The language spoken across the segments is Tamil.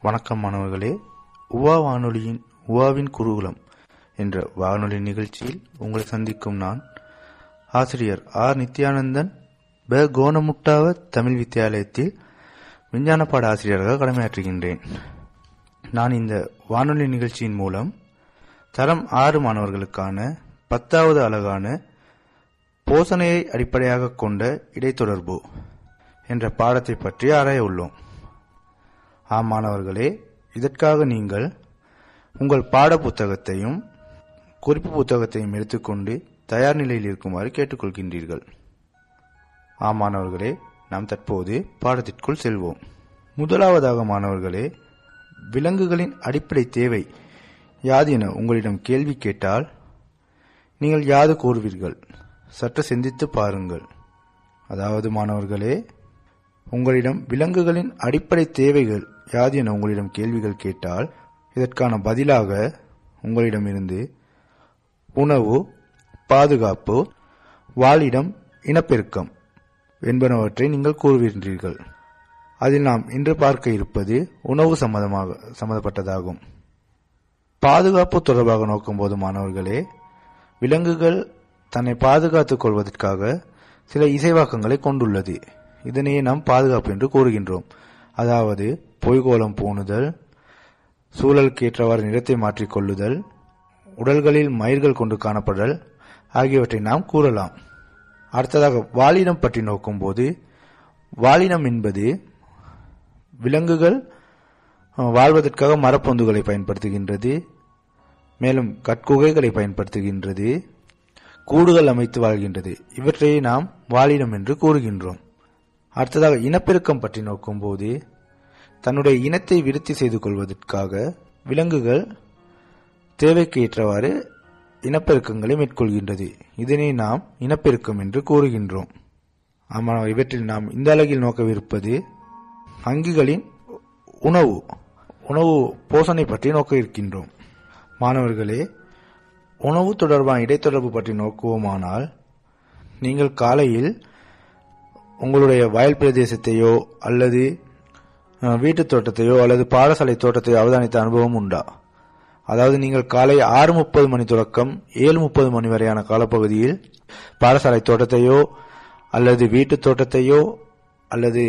வணக்கம் மாணவர்களே உவா வானொலியின் உவாவின் குருகுலம் என்ற வானொலி நிகழ்ச்சியில் உங்களை சந்திக்கும் நான் ஆசிரியர் ஆர் நித்யானந்தன் ப கோணமுட்டாவ தமிழ் வித்தியாலயத்தில் விஞ்ஞான பாட ஆசிரியராக கடமையாற்றுகின்றேன் நான் இந்த வானொலி நிகழ்ச்சியின் மூலம் தரம் ஆறு மாணவர்களுக்கான பத்தாவது அழகான போசனையை அடிப்படையாக கொண்ட இடைத்தொடர்பு என்ற பாடத்தை பற்றி ஆராய உள்ளோம் ஆம் மாணவர்களே இதற்காக நீங்கள் உங்கள் பாட புத்தகத்தையும் குறிப்பு புத்தகத்தையும் எடுத்துக்கொண்டு தயார் நிலையில் இருக்குமாறு கேட்டுக்கொள்கின்றீர்கள் ஆம் மாணவர்களே நாம் தற்போது பாடத்திற்குள் செல்வோம் முதலாவதாக மாணவர்களே விலங்குகளின் அடிப்படை தேவை யாது என உங்களிடம் கேள்வி கேட்டால் நீங்கள் யாது கூறுவீர்கள் சற்று சிந்தித்து பாருங்கள் அதாவது மாணவர்களே உங்களிடம் விலங்குகளின் அடிப்படை தேவைகள் யாது என உங்களிடம் கேள்விகள் கேட்டால் இதற்கான பதிலாக உங்களிடமிருந்து உணவு பாதுகாப்பு வாழிடம் இனப்பெருக்கம் என்பனவற்றை நீங்கள் கூறுகின்றீர்கள் அதில் நாம் இன்று பார்க்க இருப்பது உணவு சம்பந்தமாக சம்பந்தப்பட்டதாகும் பாதுகாப்பு தொடர்பாக நோக்கும்போது மாணவர்களே விலங்குகள் தன்னை பாதுகாத்துக் கொள்வதற்காக சில இசைவாக்கங்களை கொண்டுள்ளது இதனையே நாம் பாதுகாப்பு என்று கூறுகின்றோம் அதாவது பொய்கோலம் பூணுதல் சூழலுக்கு ஏற்றவாறு நிறத்தை மாற்றிக் கொள்ளுதல் உடல்களில் மயிர்கள் கொண்டு காணப்படுதல் ஆகியவற்றை நாம் கூறலாம் அடுத்ததாக வாலினம் பற்றி நோக்கும்போது வாலினம் என்பது விலங்குகள் வாழ்வதற்காக மரப்பொந்துகளை பயன்படுத்துகின்றது மேலும் கட்குகைகளை பயன்படுத்துகின்றது கூடுகள் அமைத்து வாழ்கின்றது இவற்றையே நாம் வாலினம் என்று கூறுகின்றோம் அடுத்ததாக இனப்பெருக்கம் பற்றி நோக்கும்போது தன்னுடைய இனத்தை விருத்தி செய்து கொள்வதற்காக விலங்குகள் தேவைக்கு ஏற்றவாறு இனப்பெருக்கங்களை மேற்கொள்கின்றது இதனை நாம் இனப்பெருக்கம் என்று கூறுகின்றோம் ஆனால் இவற்றில் நாம் இந்த அலகில் நோக்கவிருப்பது அங்கிகளின் உணவு உணவு போசனை பற்றி நோக்க இருக்கின்றோம் மாணவர்களே உணவு தொடர்பான இடைத்தொடர்பு பற்றி நோக்குவோமானால் நீங்கள் காலையில் உங்களுடைய வயல் பிரதேசத்தையோ அல்லது வீட்டுத் தோட்டத்தையோ அல்லது பாடசாலை தோட்டத்தையோ அவதானித்த அனுபவம் உண்டா அதாவது நீங்கள் காலை ஆறு முப்பது மணி தொடக்கம் ஏழு முப்பது மணி வரையான காலப்பகுதியில் பாடசாலை தோட்டத்தையோ அல்லது வீட்டுத் தோட்டத்தையோ அல்லது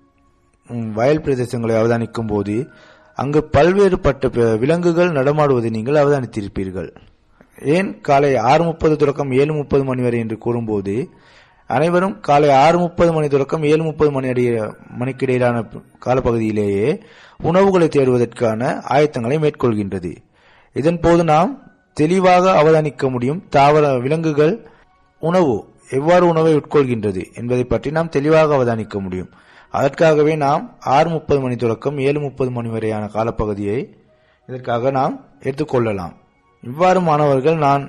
வயல் பிரதேசங்களை அவதானிக்கும் போது அங்கு பல்வேறுபட்ட விலங்குகள் நடமாடுவதை நீங்கள் அவதானித்திருப்பீர்கள் ஏன் காலை ஆறு முப்பது தொடக்கம் ஏழு முப்பது மணி வரை என்று கூறும்போது அனைவரும் காலை ஆறு முப்பது மணி தொடக்கம் ஏழு முப்பது மணி அடி மணிக்கு இடையிலான காலப்பகுதியிலேயே உணவுகளை தேடுவதற்கான ஆயத்தங்களை மேற்கொள்கின்றது இதன் போது நாம் தெளிவாக அவதானிக்க முடியும் தாவர விலங்குகள் உணவு எவ்வாறு உணவை உட்கொள்கின்றது என்பதை பற்றி நாம் தெளிவாக அவதானிக்க முடியும் அதற்காகவே நாம் ஆறு முப்பது மணி தொடக்கம் ஏழு முப்பது மணி வரையான காலப்பகுதியை இதற்காக நாம் எடுத்துக்கொள்ளலாம் இவ்வாறு மாணவர்கள் நான்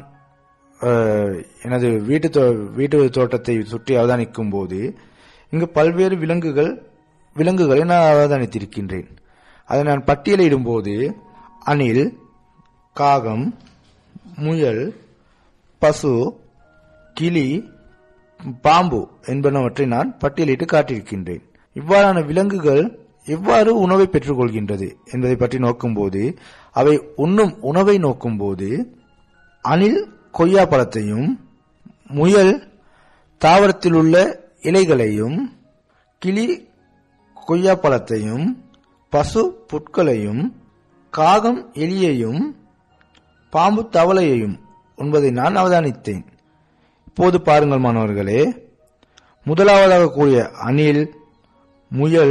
எனது வீட்டு வீட்டு தோட்டத்தை சுற்றி அவதானிக்கும் போது இங்கு பல்வேறு விலங்குகள் விலங்குகளை நான் அவதானித்திருக்கின்றேன் அதை நான் பட்டியலிடும் போது அணில் காகம் முயல் பசு கிளி பாம்பு என்பனவற்றை நான் பட்டியலிட்டு காட்டியிருக்கின்றேன் இவ்வாறான விலங்குகள் எவ்வாறு உணவை பெற்றுக்கொள்கின்றது என்பதை பற்றி நோக்கும்போது அவை உண்ணும் உணவை நோக்கும்போது அணில் கொய்யா பழத்தையும் முயல் தாவரத்தில் உள்ள இலைகளையும் கிளி கொய்யா பழத்தையும் பசு புட்களையும் காகம் எலியையும் பாம்பு தவளையையும் உண்பதை நான் அவதானித்தேன் இப்போது பாருங்கள் மாணவர்களே முதலாவதாக கூறிய அணில் முயல்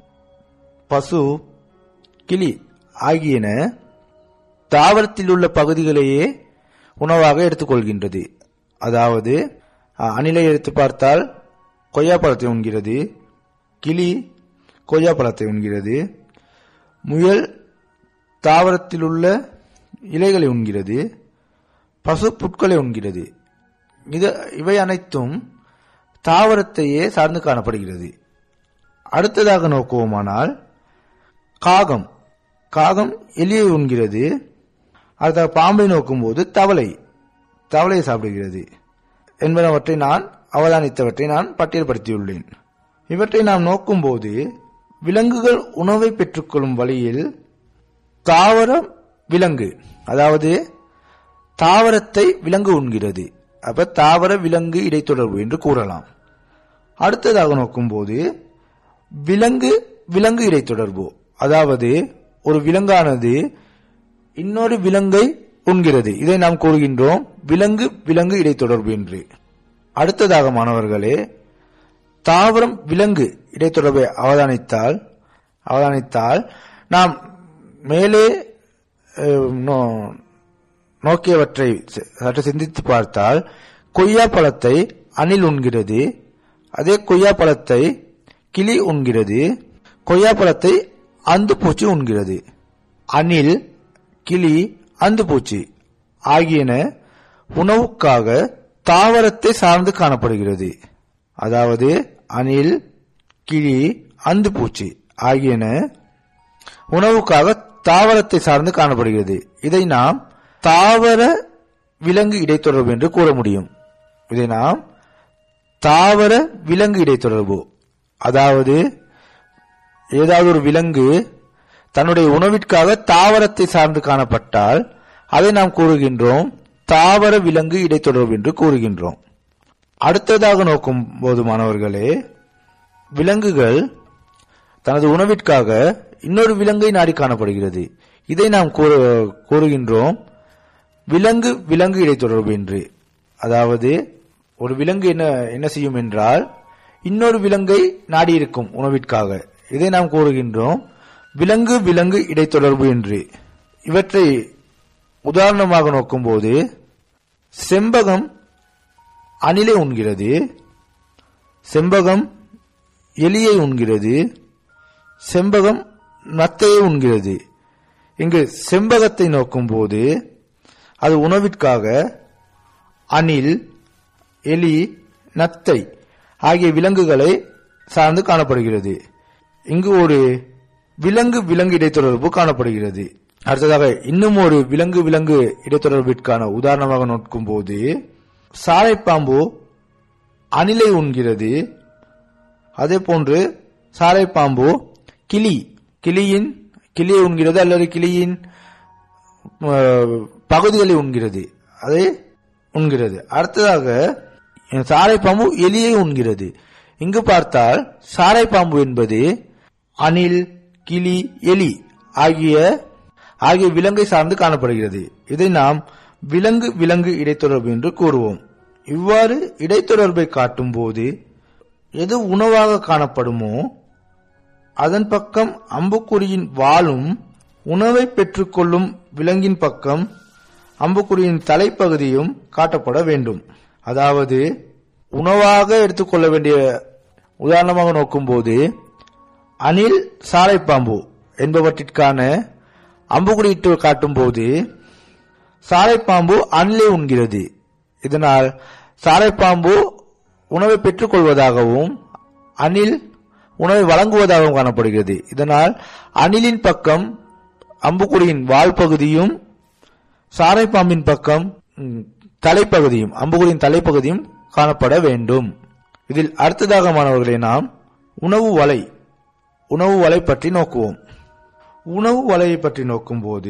பசு கிளி ஆகியன தாவரத்தில் உள்ள பகுதிகளையே உணவாக எடுத்துக்கொள்கின்றது அதாவது அணிலை எடுத்து பார்த்தால் கொய்யாப்பழத்தை உண்கிறது கிளி கொய்யாப்பழத்தை உண்கிறது முயல் தாவரத்தில் உள்ள இலைகளை உண்கிறது பசு புட்களை உண்கிறது இது இவை அனைத்தும் தாவரத்தையே சார்ந்து காணப்படுகிறது அடுத்ததாக நோக்குவோமானால் காகம் காகம் எலியை உண்கிறது அடுத்த பாம்பை நோக்கும்போது தவளை தவளையை சாப்பிடுகிறது என்பனவற்றை நான் அவதானித்தவற்றை நான் பட்டியல்படுத்தியுள்ளேன் இவற்றை நாம் நோக்கும்போது விலங்குகள் உணவை பெற்றுக்கொள்ளும் வழியில் தாவரம் விலங்கு அதாவது தாவரத்தை விலங்கு உண்கிறது அப்ப தாவர விலங்கு இடைத்தொடர்பு என்று கூறலாம் அடுத்ததாக நோக்கும்போது விலங்கு விலங்கு இடைத்தொடர்பு அதாவது ஒரு விலங்கானது இன்னொரு விலங்கை உண்கிறது இதை நாம் கூறுகின்றோம் விலங்கு விலங்கு இடைத்தொடர்பு என்று அடுத்ததாக மாணவர்களே தாவரம் விலங்கு இடைத்தொடர்பை அவதானித்தால் அவதானித்தால் நாம் மேலே அஹ், நோ- நோக்கியவற்றை ச- சற்று சிந்தித்து பார்த்தால் கொய்யா பழத்தை அணில் உண்கிறது அதே கொய்யா பழத்தை கிளி உண்கிறது கொய்யா பழத்தை அந்துப்பூச்சி உண்கிறது அணில் கிளி அந்துப்பூச்சி ஆகியன உணவுக்காக தாவரத்தை சார்ந்து காணப்படுகிறது அதாவது அணில் கிளி அந்துப்பூச்சி ஆகியன உணவுக்காக தாவரத்தை சார்ந்து காணப்படுகிறது இதை நாம் தாவர விலங்கு இடைத்தொடர்பு என்று கூற முடியும் இதை நாம் தாவர விலங்கு இடைத்தொடர்பு அதாவது ஏதாவது ஒரு விலங்கு தன்னுடைய உணவிற்காக தாவரத்தை சார்ந்து காணப்பட்டால் அதை நாம் கூறுகின்றோம் தாவர விலங்கு இடைத்தொடர்பு என்று கூறுகின்றோம் அடுத்ததாக நோக்கும் போது மாணவர்களே விலங்குகள் தனது உணவிற்காக இன்னொரு விலங்கை நாடி காணப்படுகிறது இதை நாம் கூறு- கூறுகின்றோம் விலங்கு விலங்கு இடைத்தொடர்பு என்று அதாவது ஒரு விலங்கு என்ன என்ன செய்யும் என்றால் இன்னொரு விலங்கை நாடி இருக்கும் உணவிற்காக இதை நாம் கூறுகின்றோம் விலங்கு விலங்கு இடைத்தொடர்பு என்று இவற்றை உதாரணமாக நோக்கும்போது செம்பகம் அணிலை உண்கிறது செம்பகம் எலியை உண்கிறது செம்பகம் நத்தையை உண்கிறது இங்கு செம்பகத்தை நோக்கும்போது அது உணவிற்காக அணில் எலி நத்தை ஆகிய விலங்குகளை சார்ந்து காணப்படுகிறது இங்கு ஒரு விலங்கு விலங்கு இடைத்தொடர்பு காணப்படுகிறது அடுத்ததாக இன்னும் ஒரு விலங்கு விலங்கு இடைத்தொடர்பிற்கான உதாரணமாக நோக்கும்போது சாலைப்பாம்பு அணிலை உண்கிறது அதே போன்று சாலைப்பாம்பு கிளி கிளியின் கிளியை உண்கிறது அல்லது கிளியின் அஹ், பகுதிகளை உண்கிறது அதை உண்கிறது அடுத்ததாக சாரைப்பாம்பு எலியை உண்கிறது இங்கு பார்த்தால் சாரைப்பாம்பு என்பது அணில் கிளி எலி ஆகிய ஆகிய விலங்கை சார்ந்து காணப்படுகிறது இதை நாம் விலங்கு விலங்கு இடைத்தொடர்பு என்று கூறுவோம் இவ்வாறு இடைத்தொடர்பை காட்டும்போது எது உணவாக காணப்படுமோ அதன் பக்கம் அம்புக்குறியின் வாலும் உணவை பெற்றுக்கொள்ளும் விலங்கின் பக்கம் அம்புக்குறியின் தலைப்பகுதியும் காட்டப்பட வேண்டும் அதாவது உணவாக எடுத்துக்கொள்ள வேண்டிய உதாரணமாக நோக்கும்போது அணில் சாலைப்பாம்பு என்பவற்றிற்கான அம்புக்குறியிட்டு காட்டும்போது சாலைப்பாம்பு அணிலை உண்கிறது இதனால் சாலைப்பாம்பு உணவை பெற்றுக்கொள்வதாகவும் அணில் உணவை வழங்குவதாகவும் காணப்படுகிறது இதனால் அணிலின் பக்கம் அம்புக்குறியின் வால் பகுதியும் சாரைப்பாம்பின் பக்கம் ம், தலைப்பகுதியும் அம்புக்குறியின் தலைப்பகுதியும் காணப்பட வேண்டும் இதில் அடுத்ததாக மாணவர்களே நாம் உணவு வலை உணவு வலை பற்றி நோக்குவோம் உணவு வலையை பற்றி நோக்கும்போது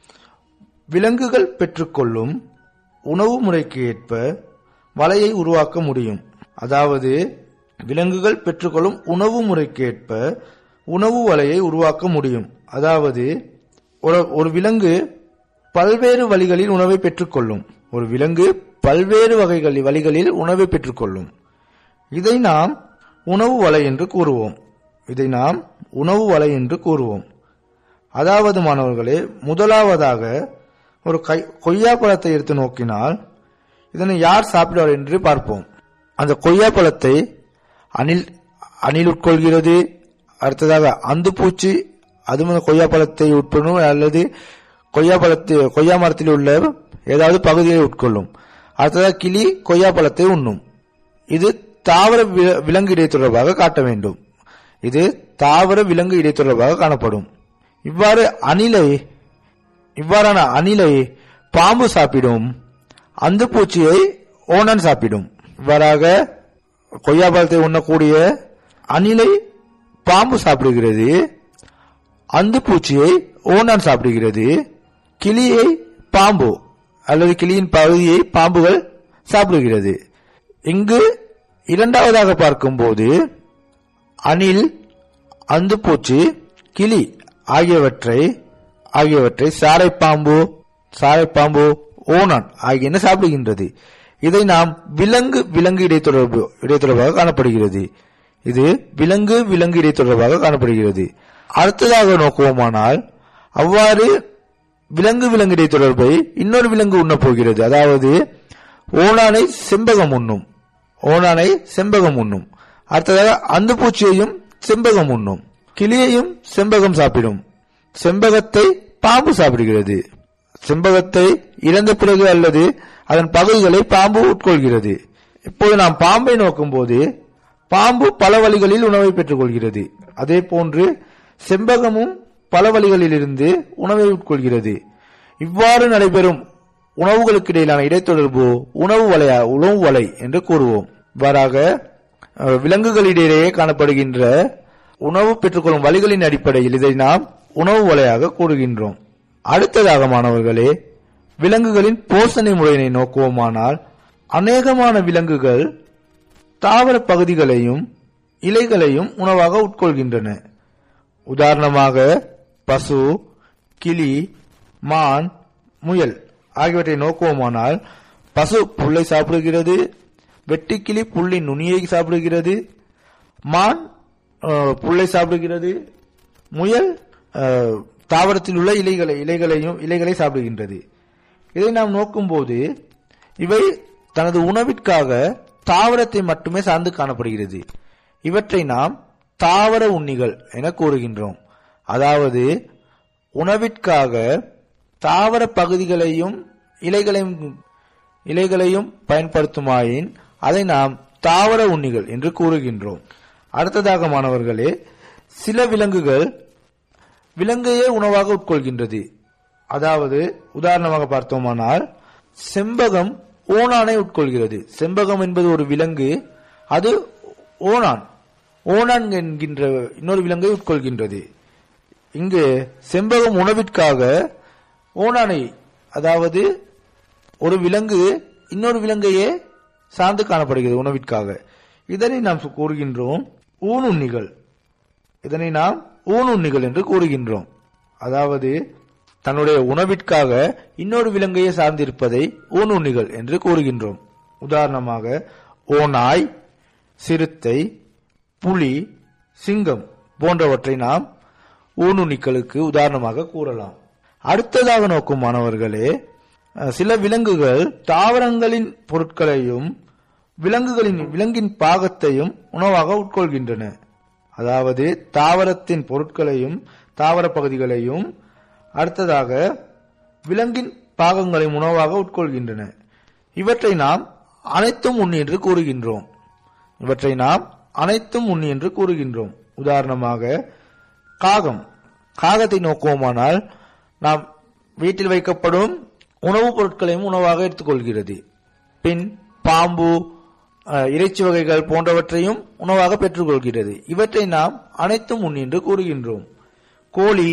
விலங்குகள் பெற்றுக்கொள்ளும் உணவு முறைக்கு ஏற்ப வலையை உருவாக்க முடியும் அதாவது விலங்குகள் பெற்றுக்கொள்ளும் உணவு முறைக்கு ஏற்ப உணவு வலையை உருவாக்க முடியும் அதாவது ஒரு ஒரு விலங்கு பல்வேறு வழிகளில் உணவை பெற்றுக்கொள்ளும் ஒரு விலங்கு பல்வேறு வகைகளில் வழிகளில் உணவை பெற்றுக்கொள்ளும் இதை நாம் உணவு வலை என்று கூறுவோம் இதை நாம் உணவு வலை என்று கூறுவோம் அதாவது மாணவர்களே முதலாவதாக ஒரு கை கொய்யா பழத்தை எடுத்து நோக்கினால் இதனை யார் சாப்பிடுவார் என்று பார்ப்போம் அந்த கொய்யா பழத்தை அணில் அணில் உட்கொள்கிறது அடுத்ததாக அந்து பூச்சி அதுவும் அந்த கொய்யா பழத்தை உட்கொள்ளும் அல்லது கொய்யா பழத்தை கொய்யா மரத்தில் உள்ள ஏதாவது பகுதியை உட்கொள்ளும் அடுத்ததாக கிளி கொய்யா பழத்தை உண்ணும் இது தாவர வி- விலங்கு இடைத்தொடர்பாக காட்ட வேண்டும் இது தாவர விலங்கு இடைத்தொடர்பாக காணப்படும் இவ்வாறு அணிலை இவ்வாறான அணிலை பாம்பு சாப்பிடும் அந்த பூச்சியை ஓணன் சாப்பிடும் இவ்வாறாக கொய்யா பழத்தை உண்ணக்கூடிய அணிலை பாம்பு சாப்பிடுகிறது அந்து பூச்சியை ஓனான் சாப்பிடுகிறது கிளியை பாம்பு அல்லது கிளியின் பகுதியை பாம்புகள் சாப்பிடுகிறது இங்கு இரண்டாவதாக பார்க்கும்போது அணில் அந்துப்பூச்சி கிளி ஆகியவற்றை ஆகியவற்றை சாரைப்பாம்பு சாரைப்பாம்பு ஓனான் ஆகியன சாப்பிடுகின்றது இதை நாம் விலங்கு விலங்கு இடைத்தொடர்பு இடைத்தொடர்பாக காணப்படுகிறது இது விலங்கு விலங்கு இடைத்தொடர்பாக காணப்படுகிறது அடுத்ததாக நோக்குவோமானால் அவ்வாறு விலங்கு விலங்கு இடைத்தொடர்பை இன்னொரு விலங்கு உண்ணப் போகிறது அதாவது ஓனானை செம்பகம் உண்ணும் ஓனானை செம்பகம் உண்ணும் அடுத்ததாக அந்த பூச்சியையும் செம்பகம் உண்ணும் கிளியையும் செம்பகம் சாப்பிடும் செம்பகத்தை பாம்பு சாப்பிடுகிறது செம்பகத்தை இறந்த பிறகு அல்லது அதன் பகுதிகளை பாம்பு உட்கொள்கிறது இப்போது நாம் பாம்பை நோக்கும்போது பாம்பு பல வழிகளில் உணவை பெற்றுக் கொள்கிறது அதே போன்று செம்பகமும் பல வழிகளிலிருந்து உணவை உட்கொள்கிறது இவ்வாறு நடைபெறும் உணவுகளுக்கு இடையிலான இடைத்தொடர்பு உணவு வலையா உணவு வலை என்று கூறுவோம் இவ்வாறாக அஹ், விலங்குகளிடையே காணப்படுகின்ற உணவு பெற்றுக்கொள்ளும் வழிகளின் அடிப்படையில் இதை நாம் உணவு வலையாக கூறுகின்றோம் அடுத்ததாக மாணவர்களே விலங்குகளின் போஷணை முறையினை நோக்குவோமானால் அநேகமான விலங்குகள் தாவர பகுதிகளையும் இலைகளையும் உணவாக உட்கொள்கின்றன உதாரணமாக பசு கிளி மான் முயல் ஆகியவற்றை நோக்குவோமானால் பசு புல்லை சாப்பிடுகிறது வெட்டுக்கிளி புல்லின் நுனியை சாப்பிடுகிறது மான் அஹ், புல்லை சாப்பிடுகிறது முயல் அஹ், தாவரத்தில் உள்ள இலைகளை இலைகளையும் இலைகளை சாப்பிடுகின்றது இதை நாம் நோக்கும்போது இவை தனது உணவிற்காக தாவரத்தை மட்டுமே சார்ந்து காணப்படுகிறது இவற்றை நாம் தாவர உண்ணிகள் என கூறுகின்றோம் அதாவது உணவிற்காக தாவர பகுதிகளையும் இலைகளையும் இலைகளையும் பயன்படுத்துமாயின் அதை நாம் தாவர உண்ணிகள் என்று கூறுகின்றோம் அடுத்ததாக மாணவர்களே சில விலங்குகள் விலங்கையே உணவாக உட்கொள்கின்றது அதாவது உதாரணமாக பார்த்தோமானால் செம்பகம் ஓணானை உட்கொள்கிறது செம்பகம் என்பது ஒரு விலங்கு அது ஓணான் ஓணான் என்கின்ற இன்னொரு விலங்கை உட்கொள்கின்றது இங்கு செம்பகம் உணவிற்காக ஓணானை அதாவது ஒரு விலங்கு இன்னொரு விலங்கையே சார்ந்து காணப்படுகிறது உணவிற்காக இதனை நாம் கூறுகின்றோம் ஊனுண்ணிகள் இதனை நாம் ஊனுண்ணிகள் என்று கூறுகின்றோம் அதாவது தன்னுடைய உணவிற்காக இன்னொரு விலங்கையே சார்ந்திருப்பதை ஊனுண்ணிகள் என்று கூறுகின்றோம் உதாரணமாக ஓநாய் சிறுத்தை புலி சிங்கம் போன்றவற்றை நாம் ஊனுண்ணிகளுக்கு உதாரணமாக கூறலாம் அடுத்ததாக நோக்கும் மாணவர்களே அஹ், சில விலங்குகள் தாவரங்களின் பொருட்களையும் விலங்குகளின் விலங்கின் பாகத்தையும் உணவாக உட்கொள்கின்றன அதாவது தாவரத்தின் பொருட்களையும் தாவர பகுதிகளையும் அடுத்ததாக விலங்கின் பாகங்களையும் உணவாக உட்கொள்கின்றன இவற்றை நாம் அனைத்தும் உண்ணி என்று கூறுகின்றோம் இவற்றை நாம் அனைத்தும் உண்ணி என்று கூறுகின்றோம் உதாரணமாக காகம் காகத்தை நோக்குவோமானால் நாம் வீட்டில் வைக்கப்படும் உணவுப் பொருட்களையும் உணவாக எடுத்துக்கொள்கிறது பின் பாம்பு அஹ், இறைச்சி வகைகள் போன்றவற்றையும் உணவாக பெற்றுக்கொள்கிறது இவற்றை நாம் அனைத்தும் உண்ணி என்று கூறுகின்றோம் கோழி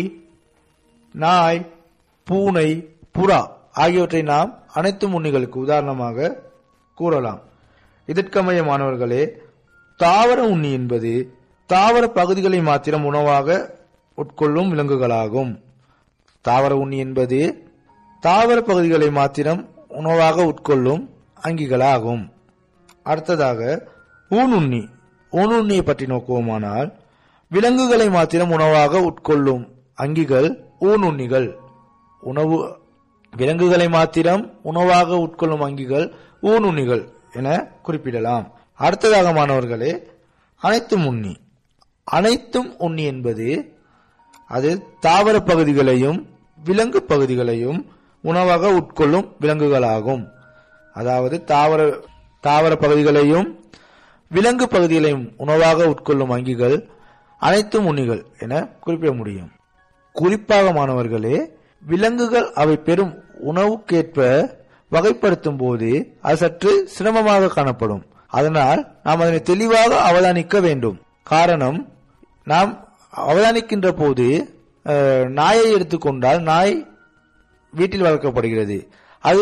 நாய் பூனை புறா ஆகியவற்றை நாம் அனைத்து உண்ணிகளுக்கு உதாரணமாக கூறலாம் இதற்கமைய மாணவர்களே தாவர உண்ணி என்பது தாவர பகுதிகளை மாத்திரம் உணவாக உட்கொள்ளும் விலங்குகளாகும் தாவர உண்ணி என்பது தாவர பகுதிகளை மாத்திரம் உணவாக உட்கொள்ளும் அங்கிகளாகும் அடுத்ததாக ஊனுண்ணி ஊனுண்ணியை பற்றி நோக்குவோமானால் விலங்குகளை மாத்திரம் உணவாக உட்கொள்ளும் அங்கிகள் ஊனுண்ணிகள் உணவு விலங்குகளை மாத்திரம் உணவாக உட்கொள்ளும் அங்கிகள் ஊனுண்ணிகள் என குறிப்பிடலாம் அடுத்ததாக மாணவர்களே அனைத்தும் உண்ணி அனைத்தும் உண்ணி என்பது அது தாவர பகுதிகளையும் விலங்கு பகுதிகளையும் உணவாக உட்கொள்ளும் விலங்குகளாகும் அதாவது தாவர தாவர பகுதிகளையும் விலங்கு பகுதிகளையும் உணவாக உட்கொள்ளும் அங்கிகள் அனைத்தும் உண்ணிகள் என குறிப்பிட முடியும் குறிப்பாக மாணவர்களே விலங்குகள் அவை பெறும் உணவுக்கேற்ப வகைப்படுத்தும் போது அது சற்று சிரமமாக காணப்படும் அதனால் நாம் அதனை தெளிவாக அவதானிக்க வேண்டும் காரணம் நாம் அவதானிக்கின்ற போது அஹ், நாயை எடுத்துக்கொண்டால் நாய் வீட்டில் வளர்க்கப்படுகிறது அது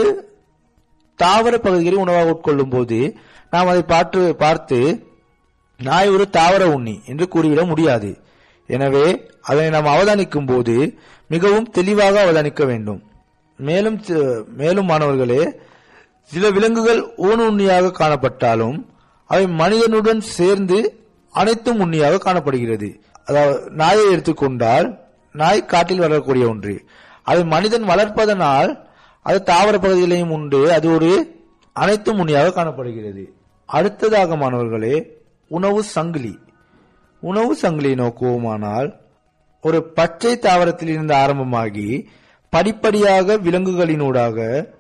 தாவர பகுதிகளை உணவாக உட்கொள்ளும் போது நாம் அதை பார்த்து பார்த்து நாய் ஒரு தாவர உண்ணி என்று கூறிவிட முடியாது எனவே அதனை நாம் அவதானிக்கும் போது மிகவும் தெளிவாக அவதானிக்க வேண்டும் மேலும் சி- மேலும் மாணவர்களே சில விலங்குகள் ஊன் உண்ணியாக காணப்பட்டாலும் அவை மனிதனுடன் சேர்ந்து அனைத்தும் உண்ணியாக காணப்படுகிறது அதாவது நாயை எடுத்துக்கொண்டால் நாய் காட்டில் வளரக்கூடிய ஒன்று அதை மனிதன் வளர்ப்பதனால் அது தாவர பகுதிகளையும் உண்டு அது ஒரு அனைத்தும் உண்ணியாக காணப்படுகிறது அடுத்ததாக மாணவர்களே உணவு சங்கிலி உணவு சங்கிலியை நோக்குவோமானால் ஒரு பச்சை தாவரத்தில் இருந்து ஆரம்பமாகி படிப்படியாக விலங்குகளினூடாக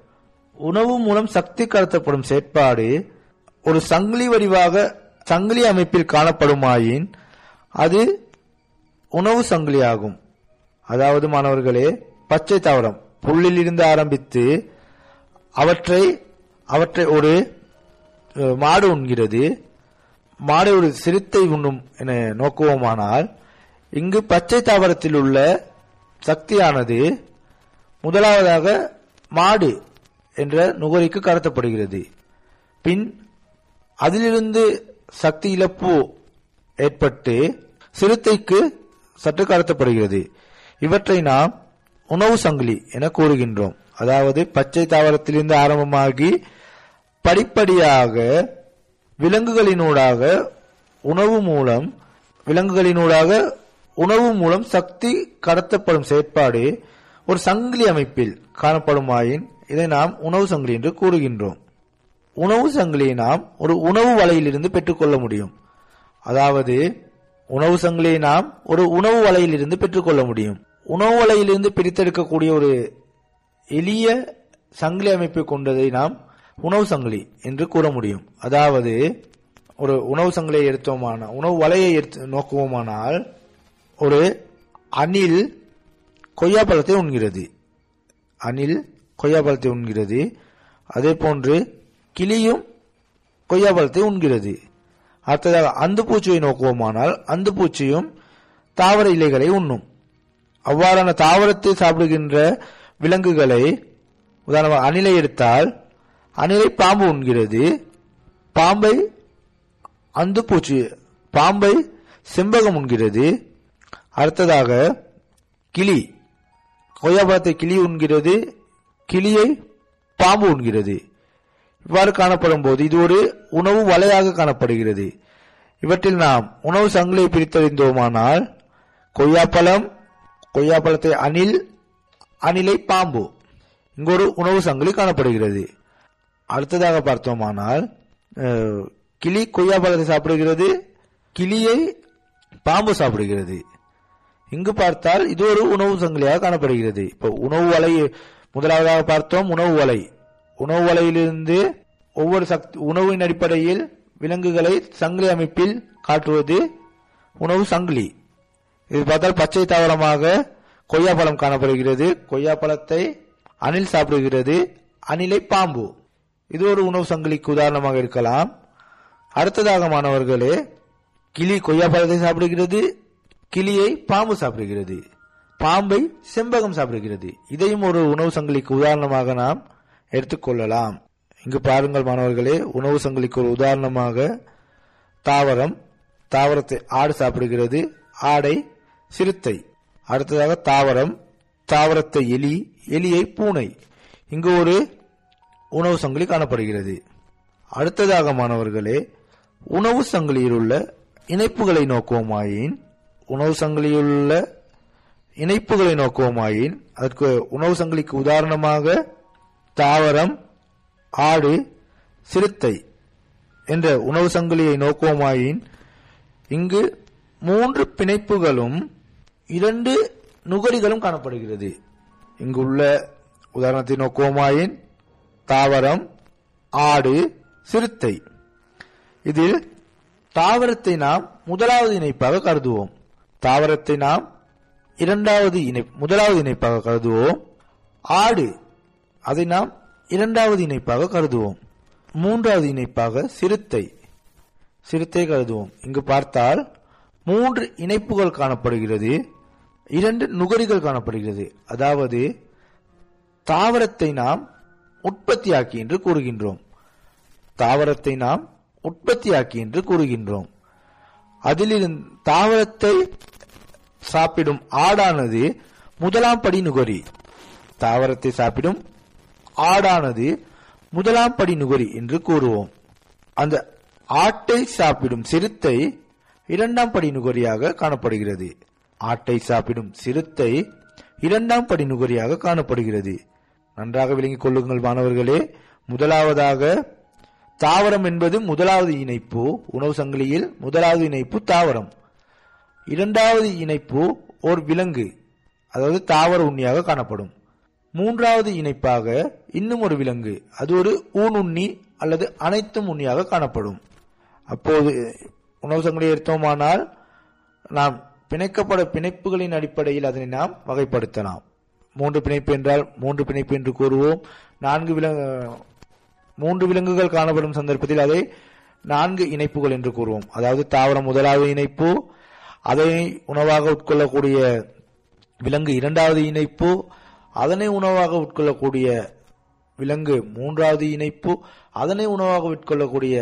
உணவு மூலம் சக்தி கடத்தப்படும் செயற்பாடு ஒரு சங்கிலி வடிவாக சங்கிலி அமைப்பில் காணப்படுமாயின் அது உணவு சங்கிலி ஆகும் அதாவது மாணவர்களே பச்சை தாவரம் புல்லில் இருந்து ஆரம்பித்து அவற்றை அவற்றை ஒரு அஹ், மாடு உண்கிறது மாடு ஒரு சிறுத்தை உண்ணும் என நோக்குவோமானால் இங்கு பச்சை தாவரத்தில் உள்ள சக்தியானது முதலாவதாக மாடு என்ற நுகரிக்கு கடத்தப்படுகிறது பின் அதிலிருந்து சக்தி இழப்பு ஏற்பட்டு சிறுத்தைக்கு சற்று கடத்தப்படுகிறது இவற்றை நாம் உணவு சங்கிலி என கூறுகின்றோம் அதாவது பச்சை தாவரத்திலிருந்து ஆரம்பமாகி படிப்படியாக விலங்குகளினூடாக உணவு மூலம் விலங்குகளினூடாக உணவு மூலம் சக்தி கடத்தப்படும் செயற்பாடு ஒரு சங்கிலி அமைப்பில் காணப்படுமாயின் இதை நாம் உணவு சங்கிலி என்று கூறுகின்றோம் உணவு சங்கிலியை நாம் ஒரு உணவு வலையிலிருந்து பெற்றுக்கொள்ள முடியும் அதாவது உணவு சங்கிலியை நாம் ஒரு உணவு வலையிலிருந்து பெற்றுக்கொள்ள முடியும் உணவு வலையிலிருந்து பிரித்தெடுக்கக்கூடிய ஒரு எளிய சங்கிலி அமைப்பை கொண்டதை நாம் உணவு சங்கிலி என்று கூற முடியும் அதாவது ஒரு உணவு சங்கிலியை எடுத்தோமான உணவு வலையை எடுத்து நோக்குவோமானால் ஒரு அணில் கொய்யாப்பழத்தை உண்கிறது அணில் கொய்யாப்பழத்தை உண்கிறது அதே போன்று கிளியும் கொய்யாப்பழத்தை உண்கிறது அடுத்ததாக அந்து பூச்சியை நோக்குவோமானால் அந்து பூச்சியும் தாவர இலைகளை உண்ணும் அவ்வாறான தாவரத்தை சாப்பிடுகின்ற விலங்குகளை உதாரணமாக அணிலை எடுத்தால் அணிலை பாம்பு உண்கிறது பாம்பை அந்து பூச்சி பாம்பை செம்பகம் உண்கிறது அடுத்ததாக கிளி கொய்யாப்பழத்தை கிளி உண்கிறது கிளியை பாம்பு உண்கிறது இவ்வாறு காணப்படும் போது இது ஒரு உணவு வலையாக காணப்படுகிறது இவற்றில் நாம் உணவு சங்கிலியை பிரித்தறிந்தோமானால் கொய்யாப்பழம் கொய்யாப்பழத்தை அணில் அணிலை பாம்பு இங்கு ஒரு உணவு சங்கிலி காணப்படுகிறது அடுத்ததாக பார்த்தோமானால் அஹ், கிளி கொய்யாப்பழத்தை சாப்பிடுகிறது கிளியை பாம்பு சாப்பிடுகிறது இங்கு பார்த்தால் இது ஒரு உணவு சங்கிலியாக காணப்படுகிறது இப்போ உணவு வலை முதலாவதாக பார்த்தோம் உணவு வலை உணவு வலையிலிருந்து ஒவ்வொரு சக்தி உணவின் அடிப்படையில் விலங்குகளை சங்கிலி அமைப்பில் காட்டுவது உணவு சங்கிலி இது பார்த்தால் பச்சை தாவரமாக கொய்யாப்பழம் காணப்படுகிறது கொய்யாப்பழத்தை அணில் சாப்பிடுகிறது அணிலை பாம்பு இது ஒரு உணவு சங்கிலிக்கு உதாரணமாக இருக்கலாம் அடுத்ததாக மாணவர்களே கிளி கொய்யாப்பழத்தை சாப்பிடுகிறது கிளியை பாம்பு சாப்பிடுகிறது பாம்பை செம்பகம் சாப்பிடுகிறது இதையும் ஒரு உணவு சங்கிலிக்கு உதாரணமாக நாம் எடுத்துக்கொள்ளலாம் இங்கு பாருங்கள் மாணவர்களே உணவு சங்கிலிக்கு ஒரு உதாரணமாக தாவரம் தாவரத்தை ஆடு சாப்பிடுகிறது ஆடை சிறுத்தை அடுத்ததாக தாவரம் தாவரத்தை எலி எலியை பூனை இங்கு ஒரு உணவு சங்கிலி காணப்படுகிறது அடுத்ததாக மாணவர்களே உணவு சங்கிலியில் உள்ள இணைப்புகளை நோக்குவோமாயின் உணவு சங்கிலியில் உள்ள இணைப்புகளை நோக்குவோமாயின் அதற்கு உணவு சங்கிலிக்கு உதாரணமாக தாவரம் ஆடு சிறுத்தை என்ற உணவு சங்கிலியை நோக்குவோமாயின் இங்கு மூன்று பிணைப்புகளும் இரண்டு நுகரிகளும் காணப்படுகிறது இங்கு உள்ள உதாரணத்தை நோக்குவோமாயின் தாவரம் ஆடு சிறுத்தை இதில் தாவரத்தை நாம் முதலாவது இணைப்பாக கருதுவோம் தாவரத்தை நாம் இரண்டாவது இணை முதலாவது இணைப்பாக கருதுவோம் ஆடு அதை நாம் இரண்டாவது இணைப்பாக கருதுவோம் மூன்றாவது இணைப்பாக சிறுத்தை சிறுத்தை கருதுவோம் இங்கு பார்த்தால் மூன்று இணைப்புகள் காணப்படுகிறது இரண்டு நுகரிகள் காணப்படுகிறது அதாவது தாவரத்தை நாம் உற்பத்தியாக்கி என்று கூறுகின்றோம் தாவரத்தை நாம் உற்பத்தியாக்கி என்று கூறுகின்றோம் அதிலிருந்து தாவரத்தை சாப்பிடும் ஆடானது முதலாம் படி நுகரி தாவரத்தை சாப்பிடும் ஆடானது முதலாம் படி நுகரி என்று கூறுவோம் அந்த ஆட்டை சாப்பிடும் சிறுத்தை இரண்டாம் படி நுகரியாக காணப்படுகிறது ஆட்டை சாப்பிடும் சிறுத்தை இரண்டாம் படி நுகரியாக காணப்படுகிறது நன்றாக விளங்கிக் கொள்ளுங்கள் மாணவர்களே முதலாவதாக தாவரம் என்பது முதலாவது இணைப்பு உணவு சங்கிலியில் முதலாவது இணைப்பு தாவரம் இரண்டாவது இணைப்பு ஒரு விலங்கு அதாவது தாவர உண்ணியாக காணப்படும் மூன்றாவது இணைப்பாக இன்னும் ஒரு விலங்கு அது ஒரு ஊனுண்ணி அல்லது அனைத்தும் உண்ணியாக காணப்படும் அப்போது உணவு சங்கிலி எடுத்தோமானால் நாம் பிணைக்கப்பட பிணைப்புகளின் அடிப்படையில் அதனை நாம் வகைப்படுத்தலாம் மூன்று பிணைப்பு என்றால் மூன்று பிணைப்பு என்று கூறுவோம் நான்கு விலங்கு மூன்று விலங்குகள் காணப்படும் சந்தர்ப்பத்தில் அதை நான்கு இணைப்புகள் என்று கூறுவோம் அதாவது தாவரம் முதலாவது இணைப்பு அதை உணவாக உட்கொள்ளக்கூடிய விலங்கு இரண்டாவது இணைப்பு அதனை உணவாக உட்கொள்ளக்கூடிய விலங்கு மூன்றாவது இணைப்பு அதனை உணவாக உட்கொள்ளக்கூடிய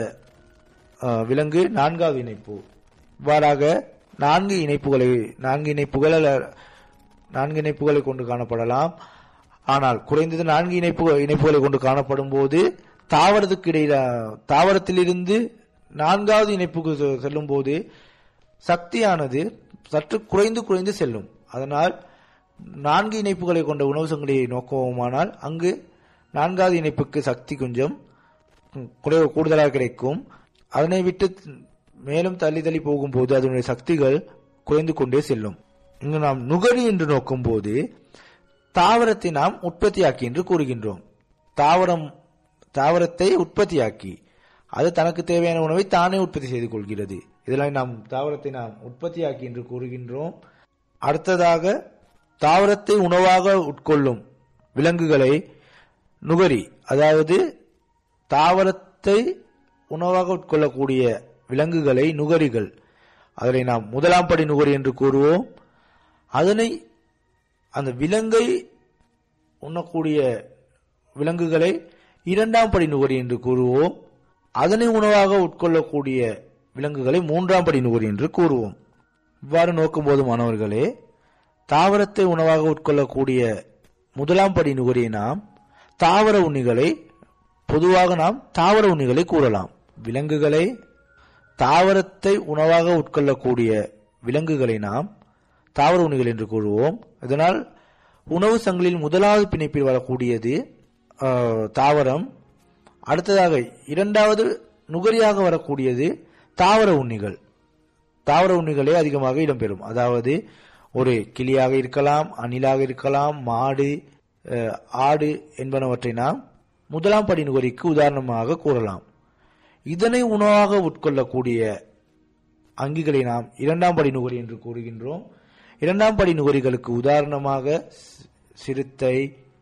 அஹ், விலங்கு நான்காவது இணைப்பு இவ்வாறாக நான்கு இணைப்புகளை நான்கு இணைப்புகள் அல்ல, நான்கு இணைப்புகளை கொண்டு காணப்படலாம் ஆனால் குறைந்தது நான்கு இணைப்பு இணைப்புகளை கொண்டு காணப்படும் போது தாவரத்துக்கு இடையில தாவரத்திலிருந்து நான்காவது இணைப்புக்கு செ- செல்லும் போது சக்தியானது சற்று குறைந்து குறைந்து செல்லும் அதனால் நான்கு இணைப்புகளை கொண்ட உணவு சங்கிலியை நோக்குவோமானால் அங்கு நான்காவது இணைப்புக்கு சக்தி கொஞ்சம் குறைவு கூடுதலாக கிடைக்கும் அதனை விட்டு மேலும் தள்ளி தள்ளி போகும்போது அதனுடைய சக்திகள் குறைந்து கொண்டே செல்லும் இங்கு நாம் நுகரி என்று நோக்கும்போது தாவரத்தை நாம் உற்பத்தியாக்கி என்று கூறுகின்றோம் தாவரம் தாவரத்தை உற்பத்தியாக்கி அது தனக்கு தேவையான உணவை தானே உற்பத்தி செய்து கொள்கிறது இதெல்லாம் நாம் தாவரத்தை நாம் உற்பத்தியாக்கி என்று கூறுகின்றோம் அடுத்ததாக தாவரத்தை உணவாக உட்கொள்ளும் விலங்குகளை நுகரி அதாவது தாவரத்தை உணவாக உட்கொள்ளக்கூடிய விலங்குகளை நுகரிகள் அதனை நாம் முதலாம் படி நுகரி என்று கூறுவோம் அதனை அந்த விலங்கை உண்ணக்கூடிய விலங்குகளை இரண்டாம் படி நுகரி என்று கூறுவோம் அதனை உணவாக உட்கொள்ளக்கூடிய விலங்குகளை மூன்றாம் படி நுகரி என்று கூறுவோம் இவ்வாறு நோக்கும்போது மாணவர்களே தாவரத்தை உணவாக உட்கொள்ளக்கூடிய முதலாம் படி நுகரியை நாம் தாவர உண்ணிகளை பொதுவாக நாம் தாவர உண்ணிகளை கூறலாம் விலங்குகளை தாவரத்தை உணவாக உட்கொள்ளக்கூடிய விலங்குகளை நாம் தாவர உண்ணிகள் என்று கூறுவோம் இதனால் உணவு சங்கிலில் முதலாவது பிணைப்பில் வரக்கூடியது ஆஹ், தாவரம் அடுத்ததாக இரண்டாவது நுகரியாக வரக்கூடியது தாவர உண்ணிகள் தாவர உண்ணிகளே அதிகமாக இடம்பெறும் அதாவது ஒரு கிளியாக இருக்கலாம் அணிலாக இருக்கலாம் மாடு அஹ், ஆடு என்பனவற்றை நாம் முதலாம் படி நுகரிக்கு உதாரணமாக கூறலாம் இதனை உணவாக உட்கொள்ளக்கூடிய அங்கிகளை நாம் இரண்டாம் படி நுகரி என்று கூறுகின்றோம் இரண்டாம் படி நுகரிகளுக்கு உதாரணமாக சி- சிறுத்தை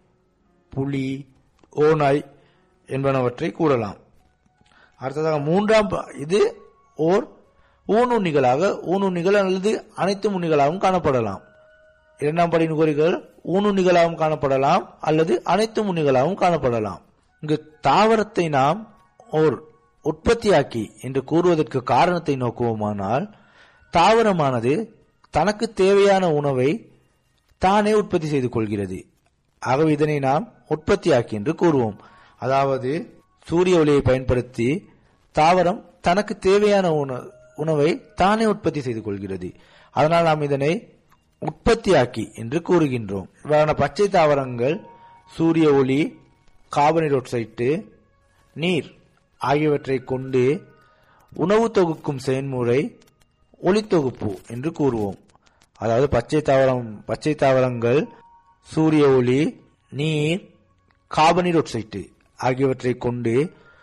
புலி ஓநாய் என்பனவற்றை கூறலாம் அடுத்ததாக மூன்றாம் ப- இது ஓர் ஊனுண்ணிகளாக ஊனுண்ணிகள் அல்லது அனைத்து உண்ணிகளாகவும் காணப்படலாம் இரண்டாம் படி நுகரிகள் ஊனுண்ணிகளாகவும் காணப்படலாம் அல்லது அனைத்து உண்ணிகளாகவும் காணப்படலாம் இங்கு தாவரத்தை நாம் ஓர் உற்பத்தியாக்கி என்று கூறுவதற்கு காரணத்தை நோக்குவோமானால் தாவரமானது தனக்கு தேவையான உணவை தானே உற்பத்தி செய்து கொள்கிறது ஆகவே இதனை நாம் உற்பத்தியாக்கி என்று கூறுவோம் அதாவது சூரிய ஒளியை பயன்படுத்தி தாவரம் தனக்கு தேவையான உண- உணவை தானே உற்பத்தி செய்து கொள்கிறது அதனால் நாம் இதனை உற்பத்தியாக்கி என்று கூறுகின்றோம் இவ்வாறான பச்சை தாவரங்கள் சூரிய ஒளி கார்பன் டை ஆக்சைடு நீர் ஆகியவற்றை கொண்டு உணவு தொகுக்கும் செயல்முறை ஒளித்தொகுப்பு என்று கூறுவோம் அதாவது பச்சை தாவரம் பச்சை தாவரங்கள் சூரிய ஒளி நீர் கார்பன் டை ஆக்சைடு ஆகியவற்றை கொண்டு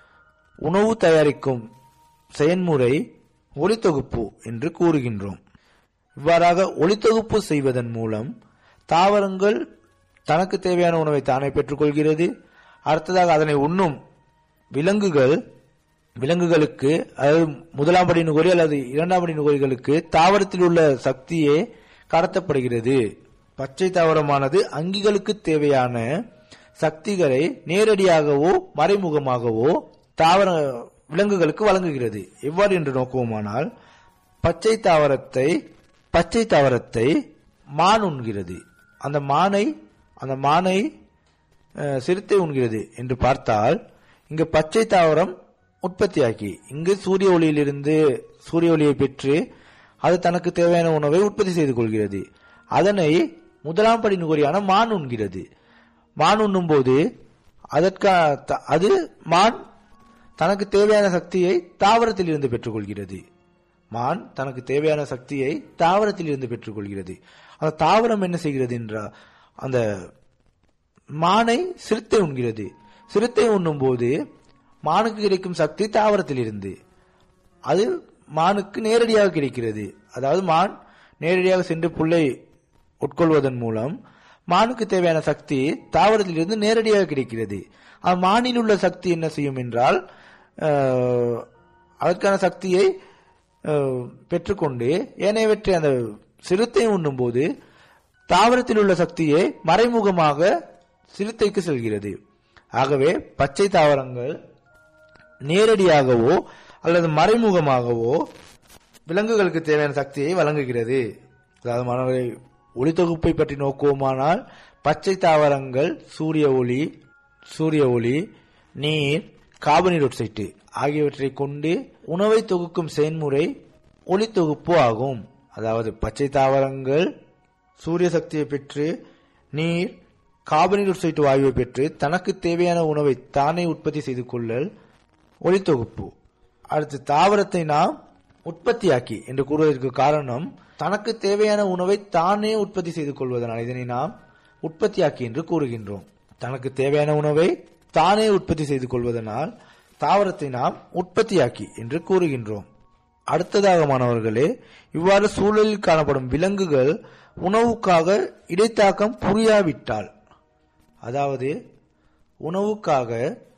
உணவு தயாரிக்கும் செயல்முறை ஒளித்தொகுப்பு என்று கூறுகின்றோம் இவ்வாறாக ஒளித்தொகுப்பு செய்வதன் மூலம் தாவரங்கள் தனக்கு தேவையான உணவை தானே பெற்றுக்கொள்கிறது அடுத்ததாக அதனை உண்ணும் விலங்குகள் விலங்குகளுக்கு அதாவது முதலாம் படி நுகரி அல்லது இரண்டாம் படி நுகரிகளுக்கு தாவரத்தில் உள்ள சக்தியே கடத்தப்படுகிறது பச்சை தாவரமானது அங்கிகளுக்கு தேவையான சக்திகளை நேரடியாகவோ மறைமுகமாகவோ தாவர விலங்குகளுக்கு வழங்குகிறது எவ்வாறு என்று நோக்குவோமானால் பச்சை தாவரத்தை பச்சை தாவரத்தை மான் உண்கிறது அந்த மானை அந்த மானை அஹ், சிறுத்தை உண்கிறது என்று பார்த்தால் இங்கு பச்சை தாவரம் உற்பத்தியாக்கி இங்கு சூரிய ஒளியிலிருந்து சூரிய ஒளியை பெற்று அது தனக்கு தேவையான உணவை உற்பத்தி செய்து கொள்கிறது அதனை முதலாம் படி நுகரியான மான் உண்கிறது மான் உண்ணும் போது அதற்கா த- அது மான் தனக்கு தேவையான சக்தியை தாவரத்தில் இருந்து பெற்றுக்கொள்கிறது மான் தனக்கு தேவையான சக்தியை தாவரத்தில் இருந்து பெற்றுக்கொள்கிறது அந்த தாவரம் என்ன செய்கிறது என்றால் அந்த மானை சிறுத்தை உண்கிறது சிறுத்தை உண்ணும் போது மானுக்கு கிடைக்கும் சக்தி தாவரத்தில் இருந்து அது மானுக்கு நேரடியாக கிடைக்கிறது அதாவது மான் நேரடியாக சென்று புல்லை உட்கொள்வதன் மூலம் மானுக்கு தேவையான சக்தி தாவரத்திலிருந்து நேரடியாக கிடைக்கிறது அந்த மானில் உள்ள சக்தி என்ன செய்யும் என்றால் அஹ், அதற்கான சக்தியை அஹ், பெற்றுக்கொண்டு ஏனையவற்றை அந்த சிறுத்தை உண்ணும்போது தாவரத்தில் உள்ள சக்தியை மறைமுகமாக சிறுத்தைக்கு செல்கிறது ஆகவே பச்சை தாவரங்கள் நேரடியாகவோ அல்லது மறைமுகமாகவோ விலங்குகளுக்கு தேவையான சக்தியை வழங்குகிறது அதாவது மாணவர்களை ஒளித்தொகுப்பை பற்றி நோக்குவோமானால் பச்சை தாவரங்கள் சூரிய ஒளி சூரிய ஒளி நீர் கார்பன் ஆக்சைடு ஆகியவற்றை கொண்டு உணவை தொகுக்கும் செயல்முறை ஒளித்தொகுப்பு ஆகும் அதாவது பச்சை தாவரங்கள் சூரிய சக்தியை பெற்று நீர் கார்பன் ஆக்சைடு வாயுவை பெற்று தனக்கு தேவையான உணவை தானே உற்பத்தி செய்து கொள்ளல் ஒளித்தொகுப்பு அடுத்து தாவரத்தை நாம் உற்பத்தியாக்கி என்று கூறுவதற்கு காரணம் தனக்கு தேவையான உணவை தானே உற்பத்தி செய்து கொள்வதனால் இதனை நாம் உற்பத்தியாக்கி என்று கூறுகின்றோம் தனக்கு தேவையான உணவை தானே உற்பத்தி செய்து கொள்வதனால் தாவரத்தை நாம் உற்பத்தியாக்கி என்று கூறுகின்றோம் அடுத்ததாக மாணவர்களே இவ்வாறு சூழலில் காணப்படும் விலங்குகள் உணவுக்காக இடைத்தாக்கம் புரியாவிட்டால் அதாவது உணவுக்காக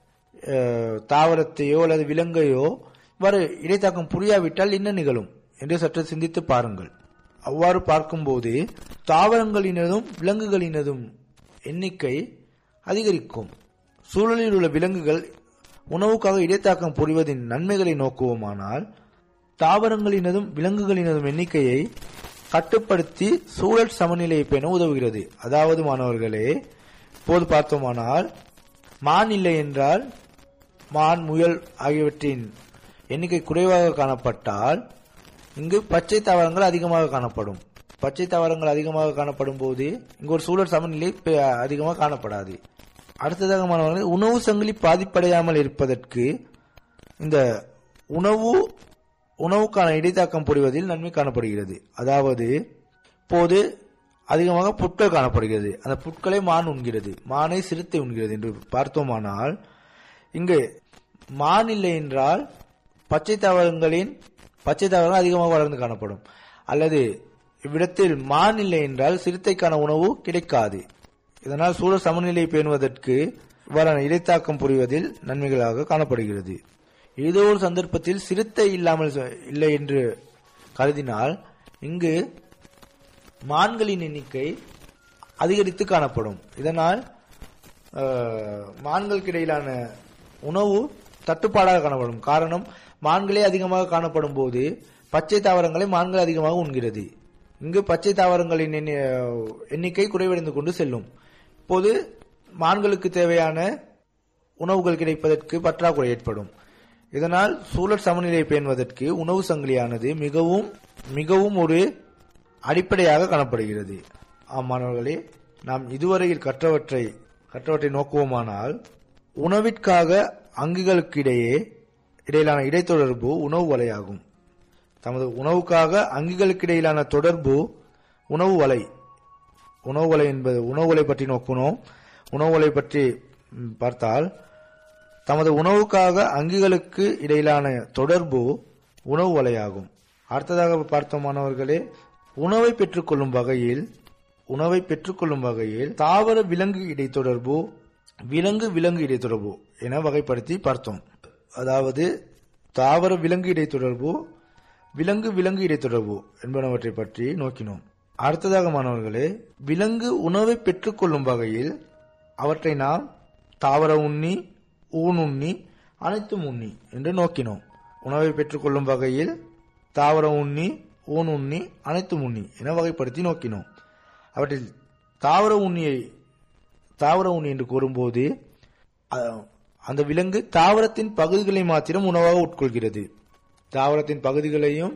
அஹ், தாவரத்தையோ அல்லது விலங்கையோ இவ்வாறு இடைத்தாக்கம் புரியாவிட்டால் என்ன நிகழும் என்று சற்று சிந்தித்து பாருங்கள் அவ்வாறு பார்க்கும்போது தாவரங்களினதும் விலங்குகளினதும் எண்ணிக்கை அதிகரிக்கும் சூழலில் உள்ள விலங்குகள் உணவுக்காக இடைத்தாக்கம் புரிவதின் நன்மைகளை நோக்குவோமானால் தாவரங்களினதும் விலங்குகளினதும் எண்ணிக்கையை கட்டுப்படுத்தி சூழல் சமநிலையை பேண உதவுகிறது அதாவது மாணவர்களே இப்போது பார்த்தோமானால் மான் இல்லை என்றால் மான் முயல் ஆகியவற்றின் எண்ணிக்கை குறைவாக காணப்பட்டால் இங்கு பச்சை தாவரங்கள் அதிகமாக காணப்படும் பச்சை தாவரங்கள் அதிகமாக காணப்படும் போது இங்கு ஒரு சூழல் சமநிலை பெ- அதிகமாக காணப்படாது அடுத்ததாக மாணவர்கள் உணவு சங்கிலி பாதிப்படையாமல் இருப்பதற்கு இந்த உணவு உணவுக்கான இடைத்தாக்கம் புரிவதில் நன்மை காணப்படுகிறது அதாவது இப்போது அதிகமாக புட்கள் காணப்படுகிறது அந்த புட்களை மான் உண்கிறது மானை சிறுத்தை உண்கிறது என்று பார்த்தோமானால் இங்கு மான் இல்லை என்றால் பச்சை தாவரங்களின் பச்சை தாவரங்கள் அதிகமாக வளர்ந்து காணப்படும் அல்லது இவ்விடத்தில் மான் இல்லை என்றால் சிறுத்தைக்கான உணவு கிடைக்காது இதனால் சூழல் சமநிலை பேணுவதற்கு இவ்வாறான இடைத்தாக்கம் புரிவதில் நன்மைகளாக காணப்படுகிறது ஏதோ ஒரு சந்தர்ப்பத்தில் சிறுத்தை இல்லாமல் ச- இல்லை என்று கருதினால் இங்கு மான்களின் எண்ணிக்கை அதிகரித்து காணப்படும் இதனால் அஹ், மான்களுக்கு இடையிலான உணவு தட்டுப்பாடாக காணப்படும் காரணம் மான்களே அதிகமாக காணப்படும் போது பச்சை தாவரங்களை மான்கள் அதிகமாக உண்கிறது இங்கு பச்சை தாவரங்களின் எண்ணி- எண்ணிக்கை குறைவடைந்து கொண்டு செல்லும் இப்போது மான்களுக்கு தேவையான உணவுகள் கிடைப்பதற்கு பற்றாக்குறை ஏற்படும் இதனால் சூழல் சமநிலை பேணுவதற்கு உணவு சங்கிலியானது மிகவும் மிகவும் ஒரு அடிப்படையாக காணப்படுகிறது ஆம் மாணவர்களே நாம் இதுவரையில் கற்றவற்றை கற்றவற்றை நோக்குவோமானால் உணவிற்காக அங்கிகளுக்கிடையே இடையிலான இடைத்தொடர்பு உணவு வலையாகும் தமது உணவுக்காக அங்கிகளுக்கு இடையிலான தொடர்பு உணவு வலை உணவு வலை என்பது உணவு வலை பற்றி நோக்கினோம் உணவு வலை பற்றி ம், பார்த்தால் தமது உணவுக்காக அங்கிகளுக்கு இடையிலான தொடர்பு உணவு வலையாகும் அடுத்ததாக பார்த்தோம் மாணவர்களே உணவை பெற்றுக்கொள்ளும் வகையில் உணவை பெற்றுக்கொள்ளும் வகையில் தாவர விலங்கு இடைத்தொடர்பு விலங்கு விலங்கு இடைத்தொடர்பு என வகைப்படுத்தி பார்த்தோம் அதாவது தாவர விலங்கு இடைத்தொடர்பு விலங்கு விலங்கு இடைத்தொடர்பு என்பனவற்றை பற்றி நோக்கினோம் அடுத்ததாக மாணவர்களே விலங்கு உணவை பெற்றுக்கொள்ளும் வகையில் அவற்றை நாம் தாவர உண்ணி ஊனுண்ணி அனைத்தும் உண்ணி என்று நோக்கினோம் உணவை பெற்றுக்கொள்ளும் வகையில் தாவர உண்ணி ஊன் உண்ணி அனைத்தும் உண்ணி என வகைப்படுத்தி நோக்கினோம் அவற்றில் தாவர உண்ணியை தாவர உண்ணி என்று கூறும்போது அ- அந்த விலங்கு தாவரத்தின் பகுதிகளை மாத்திரம் உணவாக உட்கொள்கிறது தாவரத்தின் பகுதிகளையும்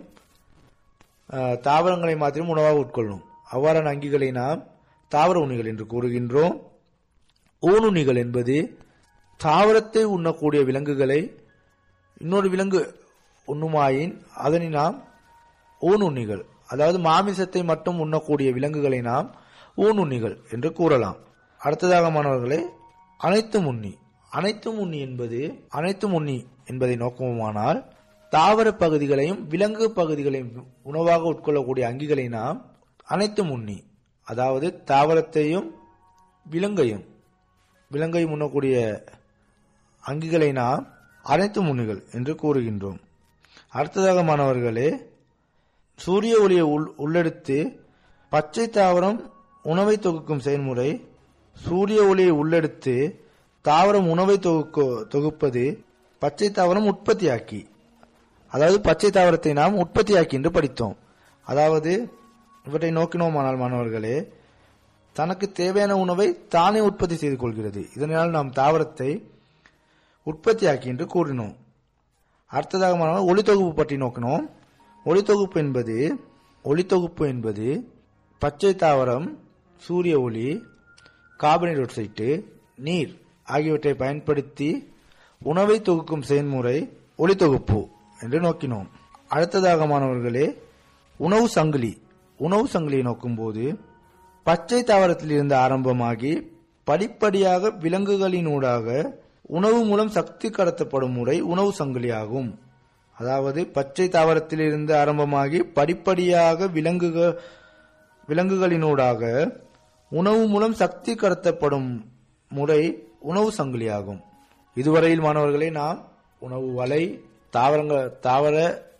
அஹ், தாவரங்களை மாத்திரம் உணவாக உட்கொள்ளும் அவ்வாறான அங்கிகளை நாம் தாவர உண்ணிகள் என்று கூறுகின்றோம் ஊனுண்ணிகள் என்பது தாவரத்தை உண்ணக்கூடிய விலங்குகளை இன்னொரு விலங்கு உண்ணுமாயின் அதனை நாம் ஊனுண்ணிகள் அதாவது மாமிசத்தை மட்டும் உண்ணக்கூடிய விலங்குகளை நாம் ஊனுண்ணிகள் என்று கூறலாம் அடுத்ததாக மாணவர்களே அனைத்தும் உண்ணி அனைத்தும் உண்ணி என்பது அனைத்தும் உண்ணி என்பதை நோக்குமானால் தாவர பகுதிகளையும் விலங்கு பகுதிகளையும் உணவாக உட்கொள்ளக்கூடிய அங்கிகளை நாம் அனைத்தும் உண்ணி அதாவது தாவரத்தையும் விலங்கையும் விலங்கையும் உண்ணக்கூடிய அங்கிகளை நாம் அனைத்து உண்ணிகள் என்று கூறுகின்றோம் அடுத்ததாக மாணவர்களே சூரிய ஒளியை உள் உள்ளெடுத்து பச்சை தாவரம் உணவை தொகுக்கும் செயல்முறை சூரிய ஒளியை உள்ளெடுத்து தாவரம் உணவை தொகுக்க தொகுப்பது பச்சை தாவரம் உற்பத்தியாக்கி அதாவது பச்சை தாவரத்தை நாம் உற்பத்தியாக்கி என்று படித்தோம் அதாவது இவற்றை நோக்கினோமானால் மாணவர்களே தனக்கு தேவையான உணவை தானே உற்பத்தி செய்து கொள்கிறது இதனால் நாம் தாவரத்தை உற்பத்தியாக்கி என்று கூறினோம் அடுத்ததாக மாணவர் ஒளித்தொகுப்பு பற்றி நோக்கினோம் ஒளித்தொகுப்பு என்பது ஒளித்தொகுப்பு என்பது பச்சை தாவரம் சூரிய ஒளி கார்பன் டை ஆக்சைடு நீர் ஆகியவற்றை பயன்படுத்தி உணவை தொகுக்கும் செயல்முறை ஒளித்தொகுப்பு என்று நோக்கினோம் அடுத்ததாக மாணவர்களே உணவு சங்கிலி உணவு சங்கிலியை நோக்கும்போது பச்சை தாவரத்தில் இருந்து ஆரம்பமாகி படிப்படியாக விலங்குகளினூடாக உணவு மூலம் சக்தி கடத்தப்படும் முறை உணவு சங்கிலியாகும் அதாவது பச்சை தாவரத்தில் இருந்து ஆரம்பமாகி படிப்படியாக விலங்குக விலங்குகளினூடாக உணவு மூலம் சக்தி கடத்தப்படும் முறை உணவு சங்கிலியாகும் இதுவரையில் மாணவர்களே நாம் உணவு வலை தாவரங்கள் தாவர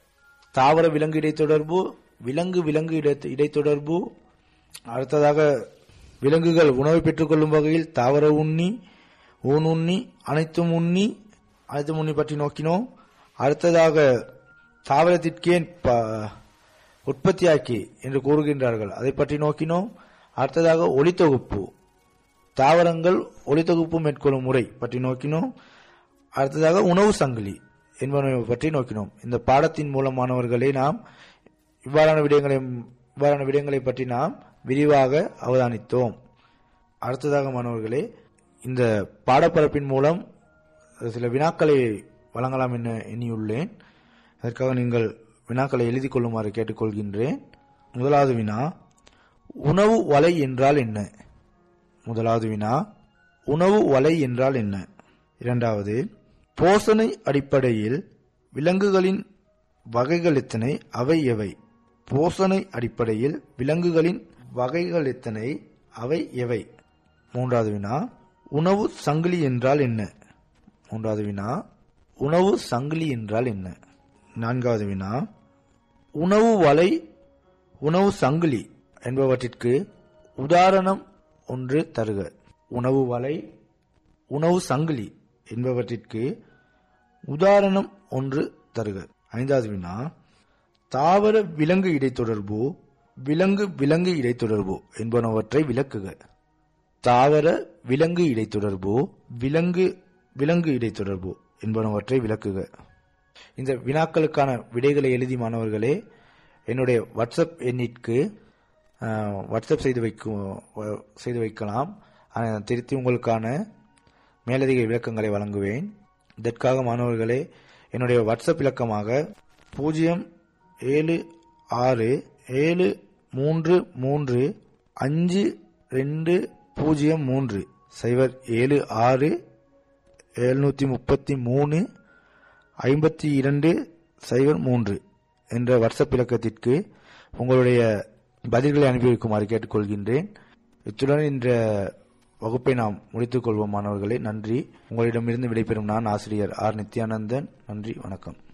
தாவர விலங்கு இடைத்தொடர்பு விலங்கு விலங்கு இடை- இடைத்தொடர்பு அடுத்ததாக விலங்குகள் உணவை பெற்றுக்கொள்ளும் வகையில் தாவர உண்ணி ஊன் உண்ணி அனைத்தும் உண்ணி அனைத்தும் உண்ணி பற்றி நோக்கினோம் அடுத்ததாக தாவரத்திற்கேன் ப- உற்பத்தியாக்கி என்று கூறுகின்றார்கள் அதை பற்றி நோக்கினோம் அடுத்ததாக ஒளித்தொகுப்பு தாவரங்கள் ஒளித்தொகுப்பு மேற்கொள்ளும் முறை பற்றி நோக்கினோம் அடுத்ததாக உணவு சங்கிலி என்பன பற்றி நோக்கினோம் இந்த பாடத்தின் மூலமானவர்களை நாம் இவ்வாறான விடயங்களை இவ்வாறான விடயங்களை பற்றி நாம் விரிவாக அவதானித்தோம் அடுத்ததாக மாணவர்களே இந்த பாடப்பரப்பின் மூலம் சில வினாக்களை வழங்கலாம் என எண்ணியுள்ளேன் அதற்காக நீங்கள் வினாக்களை எழுதி கொள்ளுமாறு கேட்டுக்கொள்கின்றேன் முதலாவது வினா உணவு வலை என்றால் என்ன முதலாவது வினா உணவு வலை என்றால் என்ன இரண்டாவது போசனை அடிப்படையில் விலங்குகளின் வகைகள் எத்தனை அவை எவை போசனை அடிப்படையில் விலங்குகளின் வகைகள் எத்தனை அவை எவை மூன்றாவது வினா உணவு சங்கிலி என்றால் என்ன மூன்றாவது வினா உணவு சங்கிலி என்றால் என்ன நான்காவது வினா உணவு வலை உணவு சங்கிலி என்பவற்றிற்கு உதாரணம் ஒன்று தருக உணவு வலை உணவு சங்கிலி என்பவற்றிற்கு உதாரணம் ஒன்று தருக ஐந்தாவது வினா தாவர விலங்கு இடைத்தொடர்பு விலங்கு விலங்கு இடைத்தொடர்பு என்பனவற்றை விளக்குக தாவர விலங்கு இடைத்தொடர்பு விலங்கு விலங்கு இடைத்தொடர்பு என்பனவற்றை விளக்குக இந்த வினாக்களுக்கான விடைகளை எழுதி மாணவர்களே என்னுடைய வாட்ஸ்அப் எண்ணிற்கு அஹ், வாட்ஸ்அப் செய்து வைக்கும் வ- செய்து வைக்கலாம் அஹ், திருத்தி உங்களுக்கான மேலதிக விளக்கங்களை வழங்குவேன் இதற்காக மாணவர்களே என்னுடைய வாட்ஸ்அப் இலக்கமாக பூஜ்ஜியம் ஏழு ஆறு ஏழு மூன்று மூன்று அஞ்சு ரெண்டு பூஜ்ஜியம் மூன்று சைபர் ஏழு ஆறு எழுநூற்றி முப்பத்தி மூணு ஐம்பத்தி இரண்டு சைபர் மூன்று என்ற வாட்ஸ்அப் இலக்கத்திற்கு உங்களுடைய பதில்களை அனுப்பி வைக்குமாறு கேட்டுக்கொள்கின்றேன் இத்துடன் இந்த வகுப்பை நாம் முடித்துக் கொள்வோம் மாணவர்களே நன்றி உங்களிடமிருந்து விடைபெறும் நான் ஆசிரியர் ஆர் நித்யானந்தன் நன்றி வணக்கம்